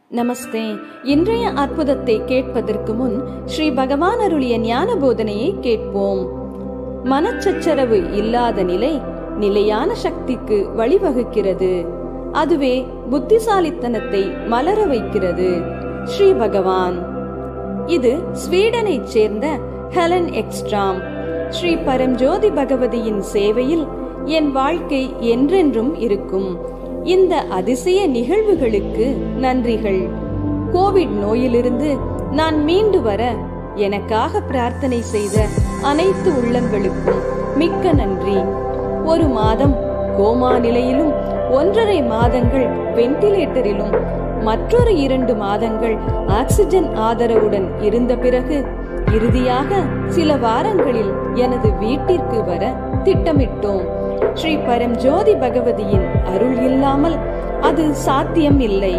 நமஸ்தே இன்றைய அற்புதத்தை கேட்பதற்கு முன் ஸ்ரீ பகவான் அருளிய ஞான போதனையை கேட்போம் மனச்சச்சரவு இல்லாத நிலை நிலையான சக்திக்கு வழிவகுக்கிறது அதுவே புத்திசாலித்தனத்தை மலர வைக்கிறது ஸ்ரீ பகவான் இது ஸ்வீடனைச் சேர்ந்த ஹெலன் எக்ஸ்ட்ராம் ஸ்ரீ பரம்ஜோதி பகவதியின் சேவையில் என் வாழ்க்கை என்றென்றும் இருக்கும் இந்த அதிசய நிகழ்வுகளுக்கு நன்றிகள் கோவிட் நோயிலிருந்து நான் மீண்டு வர எனக்காக பிரார்த்தனை செய்த அனைத்து உள்ளங்களுக்கும் மிக்க நன்றி ஒரு மாதம் கோமா நிலையிலும் ஒன்றரை மாதங்கள் வென்டிலேட்டரிலும் மற்றொரு இரண்டு மாதங்கள் ஆக்சிஜன் ஆதரவுடன் இருந்த பிறகு இறுதியாக சில வாரங்களில் எனது வீட்டிற்கு வர திட்டமிட்டோம் ஸ்ரீ பரம் ஜோதி பகவதியின் அருள் இல்லாமல் அது சாத்தியம் இல்லை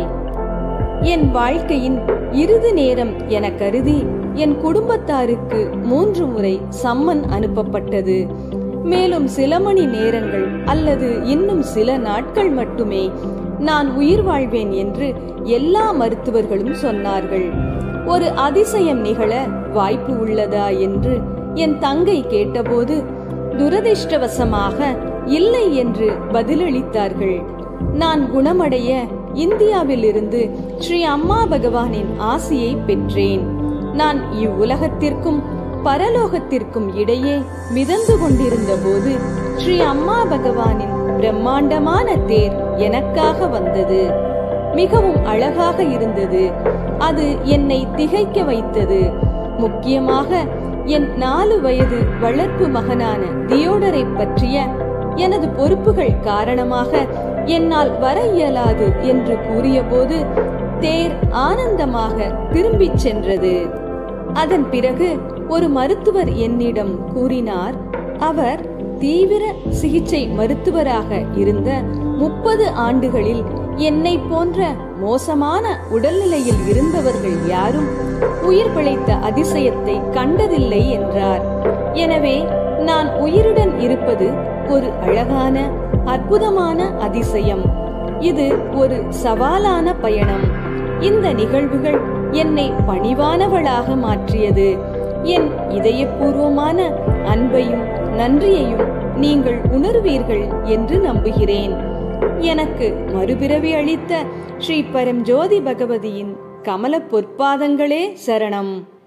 என் வாழ்க்கையின் இறுதி நேரம் என கருதி என் குடும்பத்தாருக்கு மூன்று முறை சம்மன் அனுப்பப்பட்டது மேலும் சில மணி நேரங்கள் அல்லது இன்னும் சில நாட்கள் மட்டுமே நான் உயிர் வாழ்வேன் என்று எல்லா மருத்துவர்களும் சொன்னார்கள் ஒரு அதிசயம் நிகழ வாய்ப்பு உள்ளதா என்று என் தங்கை கேட்டபோது துரதிர்ஷ்டவசமாக இல்லை என்று பதிலளித்தார்கள் நான் குணமடைய இந்தியாவில் இருந்து ஸ்ரீ அம்மா பகவானின் ஆசியை பெற்றேன் நான் இவ்வுலகத்திற்கும் பரலோகத்திற்கும் இடையே மிதந்து கொண்டிருந்த போது ஸ்ரீ அம்மா பகவானின் பிரம்மாண்டமான தேர் எனக்காக வந்தது மிகவும் அழகாக இருந்தது அது என்னை திகைக்க வைத்தது முக்கியமாக என் நாலு வயது வளர்ப்பு மகனான தியோடரை பற்றிய எனது பொறுப்புகள் காரணமாக என்னால் வர இயலாது என்று கூறியபோது தேர் ஆனந்தமாக திரும்பிச் சென்றது அதன் பிறகு ஒரு மருத்துவர் என்னிடம் கூறினார் அவர் தீவிர சிகிச்சை மருத்துவராக இருந்த முப்பது ஆண்டுகளில் என்னை போன்ற மோசமான உடல்நிலையில் இருந்தவர்கள் யாரும் உயிர் பிழைத்த அதிசயத்தை கண்டதில்லை என்றார் எனவே நான் உயிருடன் இருப்பது ஒரு அழகான அற்புதமான அதிசயம் இது ஒரு சவாலான பயணம் இந்த நிகழ்வுகள் என்னை பணிவானவளாக மாற்றியது என் இதயபூர்வமான அன்பையும் நன்றியையும் நீங்கள் உணர்வீர்கள் என்று நம்புகிறேன் எனக்கு மறுபிறவி அளித்த ஸ்ரீ பரம் ஜோதி பகவதியின் கமல பொற்பாதங்களே சரணம்